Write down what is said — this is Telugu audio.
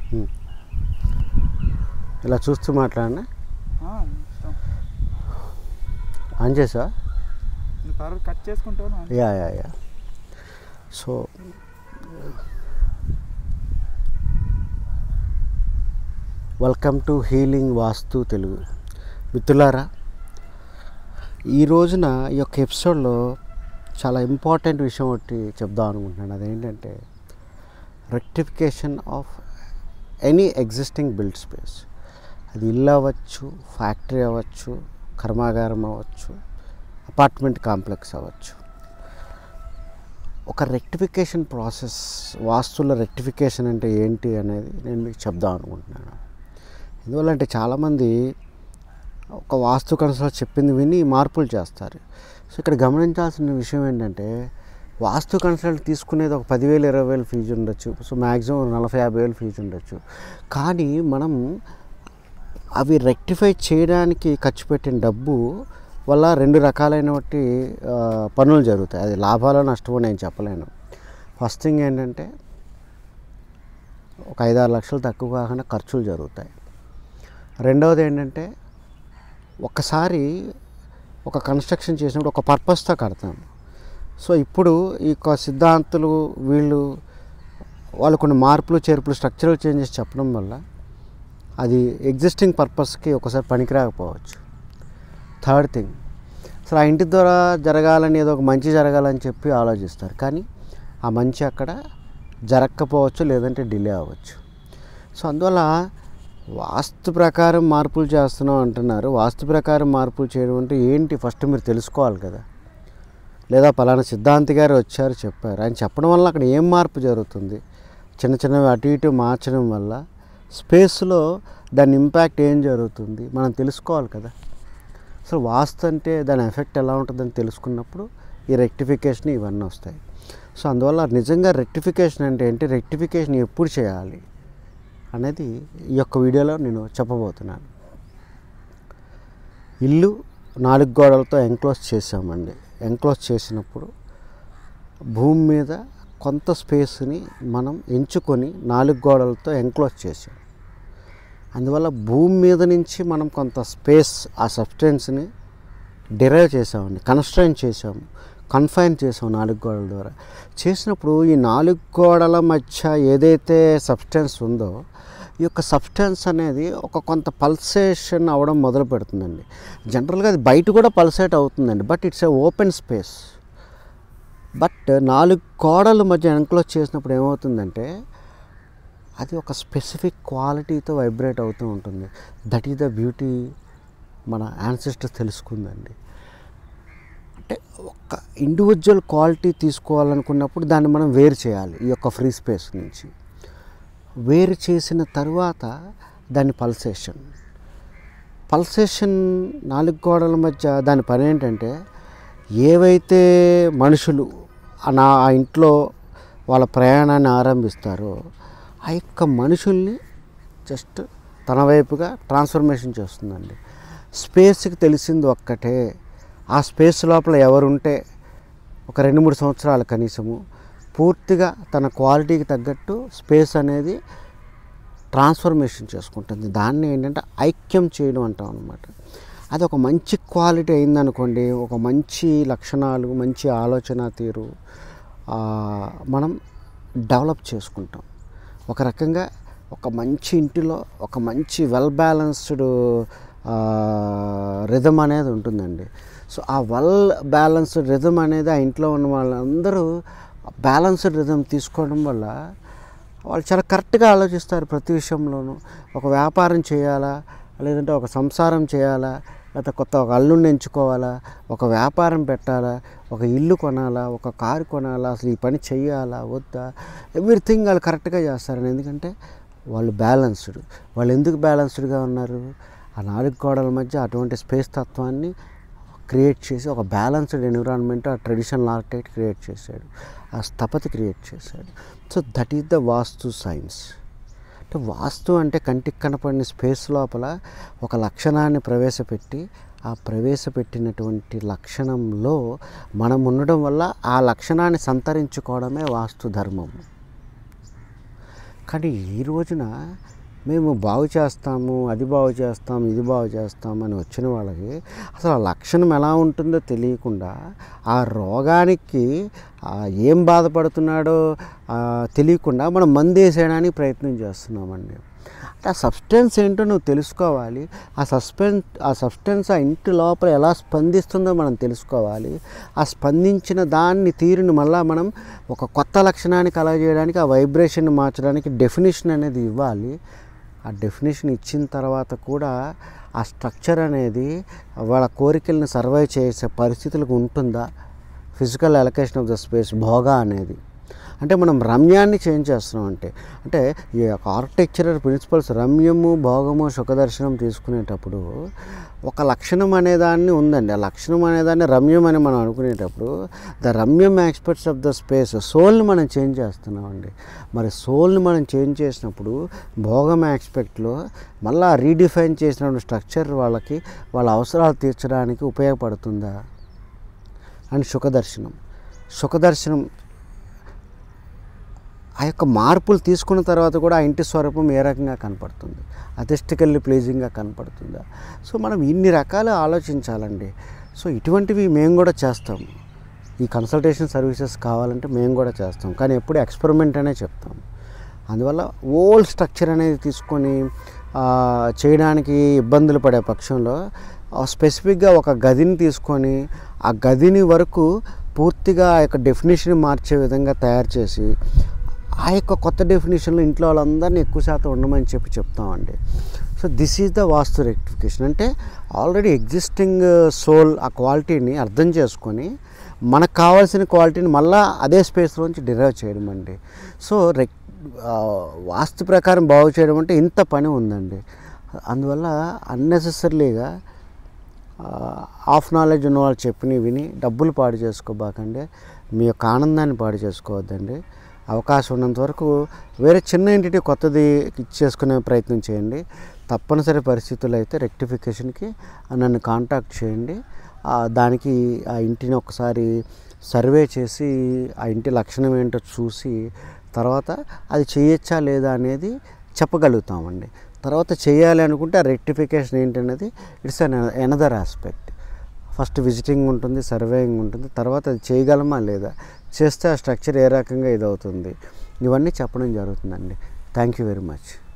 ఇలా చూస్తూ మాట్లాడినా ఆ, ఇష్టం ఆన్ చేసా నువ్వు తర్వాత కట్ చేసుకుంటావు నా- yeah yeah yeah so welcome to healing Vastu Telugu మిత్రులారా ఈ రోజున ఈ యొక్క ఎపిసోడ్లో చాలా ఇంపార్టెంట్ విషయం ఒకటి చెప్దాం అనుకుంటున్నాను అదేంటంటే rectification of any existing built space అది ఇల్లు అవ్వచ్చు ఫ్యాక్టరీ అవ్వచ్చు కర్మాగారం అవ్వచ్చు అపార్ట్మెంట్ కాంప్లెక్స్ అవ్వచ్చు ఒక రెక్టిఫికేషన్ ప్రాసెస్ వాస్తుల రెక్టిఫికేషన్ అంటే ఏంటి అనేది నేను మీకు చెప్దాం అనుకుంటున్నాను ఎందువల్లంటే చాలామంది ఒక వాస్తు కన్సల్ట్ చెప్పింది విని మార్పులు చేస్తారు సో ఇక్కడ గమనించాల్సిన విషయం ఏంటంటే వాస్తు కన్సల్ట్ తీసుకునేది ఒక పదివేలు ఇరవై వేలు ఫీజు ఉండొచ్చు సో మ్యాక్సిమం నలభై యాభై వేలు ఫీజు ఉండొచ్చు కానీ మనం అవి రెక్టిఫై చేయడానికి ఖర్చు పెట్టిన డబ్బు వల్ల రెండు రకాలైనటువంటి ఆ, పనులు జరుగుతాయి అది లాభాలు నష్టమో నేను చెప్పలేను ఫస్ట్ థింగ్ ఏంటంటే ఒక ఐదారు లక్షలు తక్కువ కాకుండా ఖర్చులు జరుగుతాయి రెండవది ఏంటంటే ఒక్కసారి ఒక కన్స్ట్రక్షన్ చేసినప్పుడు ఒక పర్పస్తో కడతాం సో ఇప్పుడు ఈ యొక్క సిద్ధాంతులు వీళ్ళు వాళ్ళు కొన్ని మార్పులు చేర్పులు స్ట్రక్చరల్ చేంజెస్ చెప్పడం వల్ల అది ఎగ్జిస్టింగ్ పర్పస్కి ఒకసారి పనికిరాకపోవచ్చు థర్డ్ థింగ్ అసలు ఆ ఇంటి ద్వారా జరగాలని ఏదో ఒక మంచి జరగాలని చెప్పి ఆలోచిస్తారు కానీ ఆ మంచి అక్కడ జరగకపోవచ్చు లేదంటే డిలే అవ్వచ్చు సో అందువల్ల వాస్తు ప్రకారం మార్పులు చేస్తున్నాం అంటున్నారు వాస్తు ప్రకారం మార్పులు చేయడం అంటే ఏంటి ఫస్ట్ మీరు తెలుసుకోవాలి కదా లేదా పలానా సిద్ధాంతి గారు వచ్చారు చెప్పారు ఆయన చెప్పడం వల్ల అక్కడ ఏం మార్పు జరుగుతుంది చిన్న చిన్నవి అటు ఇటు మార్చడం వల్ల స్పేస్లో దాని ఇంపాక్ట్ ఏం జరుగుతుంది మనం తెలుసుకోవాలి కదా అసలు వాస్తు అంటే దాని ఎఫెక్ట్ ఎలా ఉంటుందని తెలుసుకున్నప్పుడు ఈ రెక్టిఫికేషన్ ఇవన్నీ వస్తాయి సో అందువల్ల నిజంగా రెక్టిఫికేషన్ అంటే ఏంటి రెక్టిఫికేషన్ ఎప్పుడు చేయాలి అనేది ఈ యొక్క వీడియోలో నేను చెప్పబోతున్నాను ఇల్లు నాలుగు గోడలతో ఎంక్లోజ్ చేసామండి ఎంక్లోజ్ చేసినప్పుడు భూమి మీద కొంత స్పేస్ని మనం ఎంచుకొని నాలుగు గోడలతో ఎంక్లోజ్ చేసాం అందువల్ల భూమి మీద నుంచి మనం కొంత స్పేస్ ఆ సబ్స్టెన్స్ని డిరైవ్ చేసామండి కన్స్ట్రైన్ చేసాము కన్ఫైన్ చేసాం నాలుగు గోడల ద్వారా చేసినప్పుడు ఈ నాలుగు గోడల మధ్య ఏదైతే సబ్స్టెన్స్ ఉందో ఈ యొక్క సబ్స్టెన్స్ అనేది ఒక కొంత పల్సేషన్ అవ్వడం మొదలు పెడుతుందండి జనరల్గా అది బయట కూడా పల్సేట్ అవుతుందండి but it's a open space but నాలుగు గోడల మధ్య ఎన్క్లోజ్ చేసినప్పుడు ఏమవుతుందంటే అది ఒక స్పెసిఫిక్ క్వాలిటీతో వైబ్రేట్ అవుతూ ఉంటుంది దట్ ఈస్ ద బ్యూటీ మన యాన్సిస్టర్స్ తెలుసుకుందండి అంటే ఒక ఇండివిజువల్ క్వాలిటీ తీసుకోవాలనుకున్నప్పుడు దాన్ని మనం వేరు చేయాలి ఈ యొక్క ఫ్రీ స్పేస్ నుంచి వేరు చేసిన తర్వాత దాని పల్సేషన్ పల్సేషన్ నాలుగు గోడల మధ్య దాని పని ఏంటంటే ఏవైతే మనుషులు ఆ నా ఆ ఇంట్లో వాళ్ళ ప్రయాణాన్ని ఆరంభిస్తారో ఆ యొక్క మనుషుల్ని జస్ట్ తన వైపుగా ట్రాన్స్ఫర్మేషన్ చేస్తుందండి స్పేస్కి తెలిసింది ఒక్కటే ఆ స్పేస్ లోపల ఎవరుంటే ఒక రెండు మూడు సంవత్సరాలు కనీసము పూర్తిగా తన క్వాలిటీకి తగ్గట్టు స్పేస్ అనేది ట్రాన్స్ఫర్మేషన్ చేసుకుంటుంది దాన్ని ఏంటంటే ఐక్యం చేయడం అంటాం అనమాట అది ఒక మంచి క్వాలిటీ అయిందనుకోండి ఒక మంచి లక్షణాలు మంచి ఆలోచన తీరు ఆ, మనం డెవలప్ చేసుకుంటాం ఒక రకంగా ఒక మంచి ఇంటిలో ఒక మంచి వెల్ బ్యాలెన్స్డ్ రిధమ్ అనేది ఉంటుందండి సో ఆ వెల్ బ్యాలెన్స్డ్ రిధమ్ అనేది ఆ ఇంట్లో ఉన్న వాళ్ళందరూ బ్యాలెన్స్డ్ రిధమ్ తీసుకోవడం వల్ల వాళ్ళు చాలా కరెక్ట్గా ఆలోచిస్తారు ప్రతి విషయంలోనూ ఒక వ్యాపారం చేయాలా లేదంటే ఒక సంసారం చేయాలా లేకపోతే కొత్త ఒక అల్లుడిని ఎంచుకోవాలా ఒక వ్యాపారం పెట్టాలా ఒక ఇల్లు కొనాలా ఒక కారు కొనాలా అసలు ఈ పని చెయ్యాలా వద్దా ఎవ్రీథింగ్ వాళ్ళు కరెక్ట్గా చేస్తారని ఎందుకంటే వాళ్ళు బ్యాలెన్స్డ్ వాళ్ళు ఎందుకు బ్యాలెన్స్డ్గా ఉన్నారు ఆ నాలుగు గోడల మధ్య అటువంటి స్పేస్ తత్వాన్ని క్రియేట్ చేసి ఒక బ్యాలెన్స్డ్ ఎన్విరాన్మెంట్ ఆ ట్రెడిషనల్ ఆర్కిటెక్ట్ క్రియేట్ చేశాడు ఆ స్థపతి క్రియేట్ చేశాడు so that is the Vastu science అంటే వాస్తు అంటే కంటికి కనపడిన స్పేస్ లోపల ఒక లక్షణాన్ని ప్రవేశపెట్టి ఆ ప్రవేశపెట్టినటువంటి లక్షణంలో మనం ఉండడం వల్ల ఆ లక్షణాన్ని సంతరించుకోవడమే వాస్తు ధర్మం కానీ ఈ రోజున మేము బాగు చేస్తాము అది బాగు చేస్తాం ఇది బాగు చేస్తాం అని వచ్చిన వాళ్ళకి అసలు ఆ లక్షణం ఎలా ఉంటుందో తెలియకుండా ఆ రోగానికి ఆ ఏం బాధపడుతున్నాడో ఆ తెలియకుండా మనం మందు వేసేయడానికి ప్రయత్నం చేస్తున్నామండి అంటే ఆ సబ్స్టెన్స్ ఏంటో నువ్వు తెలుసుకోవాలి ఆ సస్పెన్ ఆ సబ్స్టెన్స్ ఆ ఇంటి లోపల ఎలా స్పందిస్తుందో మనం తెలుసుకోవాలి ఆ స్పందించిన దాన్ని తీరుని మళ్ళా మనం ఒక కొత్త లక్షణాన్ని కలగజేయడానికి ఆ వైబ్రేషన్ మార్చడానికి డెఫినేషన్ అనేది ఇవ్వాలి ఆ డెఫినేషన్ ఇచ్చిన తర్వాత కూడా ఆ స్ట్రక్చర్ అనేది వాళ్ళ కోరికల్ని సర్వైవ్ చేసే పరిస్థితులకు ఉంటుందా physical allocation of the space భోగా అనేది అంటే మనం రమ్యాన్ని చేంజ్ చేస్తున్నాం అంటే అంటే ఈ యొక్క ఆర్కిటెక్చరల్ ప్రిన్సిపల్స్ రమ్యము భోగము సుఖదర్శనం తీసుకునేటప్పుడు ఒక లక్షణం అనేదాన్ని ఉందండి ఆ లక్షణం అనేదాన్ని రమ్యం అని మనం అనుకునేటప్పుడు ద రమ్యం ఆస్పెక్ట్స్ ఆఫ్ ద స్పేస్ సోల్ని మనం చేంజ్ చేస్తున్నామండి మరి సోల్ని మనం చేంజ్ చేసినప్పుడు భోగం ఆస్పెక్ట్లో మళ్ళీ రీడిఫైన్ చేసిన స్ట్రక్చర్ వాళ్ళకి వాళ్ళ అవసరాలు తీర్చడానికి ఉపయోగపడుతుందా అండ్ సుఖదర్శనం సుఖదర్శనం ఆ యొక్క మార్పులు తీసుకున్న తర్వాత కూడా ఆ ఇంటి స్వరూపం ఏ రకంగా కనపడుతుంది అథెస్టికల్లీ ప్లీజింగ్గా కనపడుతుందా సో మనం ఇన్ని రకాలు ఆలోచించాలండి సో ఇటువంటివి మేము కూడా చేస్తాం ఈ కన్సల్టేషన్ సర్వీసెస్ కావాలంటే మేము కూడా చేస్తాం కానీ ఎప్పుడు ఎక్స్పెరిమెంట్ అనే చెప్తాం అందువల్ల ఓల్డ్ స్ట్రక్చర్ అనేది తీసుకొని ఆ, చేయడానికి ఇబ్బందులు పడే పక్షంలో ఆ స్పెసిఫిక్గా ఒక గదిని తీసుకొని ఆ గదిని వరకు పూర్తిగా ఆ యొక్క డెఫినేషన్ మార్చే విధంగా తయారు చేసి ఆ యొక్క కొత్త డెఫినేషన్లో ఇంట్లో వాళ్ళందరినీ ఎక్కువ శాతం ఉండమని చెప్పి చెప్తామండి so this is the Vastu rectification అంటే ఆల్రెడీ ఎగ్జిస్టింగ్ సోల్ ఆ క్వాలిటీని అర్థం చేసుకొని మనకు కావాల్సిన క్వాలిటీని మళ్ళీ అదే స్పేస్లోంచి డిరైవ్ చేయడం అండి సో రెక్ ఆ, వాస్తు ప్రకారం బాగు చేయడం అంటే ఇంత పని ఉందండి అందువల్ల అన్నెసెసరీగా ఆఫ్ నాలెడ్జ్ ఉన్న వాళ్ళు చెప్పినవి విని డబ్బులు పాడు చేసుకోబాకండి మీ యొక్క ఆనందాన్ని పాడు చేసుకోవద్దండి అవకాశం ఉన్నంత వరకు వేరే చిన్న ఇంటికి కొత్తది ఇచ్చేసుకునే ప్రయత్నం చేయండి తప్పనిసరి పరిస్థితులు అయితే రెక్టిఫికేషన్కి నన్ను కాంటాక్ట్ చేయండి ఆ, దానికి ఆ ఇంటిని ఒకసారి సర్వే చేసి ఆ ఇంటి లక్షణం ఏంటో చూసి తర్వాత అది చేయొచ్చా లేదా అనేది చెప్పగలుగుతామండి తర్వాత చేయాలి అనుకుంటే ఆ రెక్టిఫికేషన్ ఏంటనేది it's an another aspect first visiting ఉంటుంది సర్వేయింగ్ ఉంటుంది తర్వాత అది చేయగలమా లేదా చేస్తే ఆ స్ట్రక్చర్ ఏ రకంగా ఇదవుతుంది ఇవన్నీ చెప్పడం జరుగుతుందండి థ్యాంక్ యూ వెరీ మచ్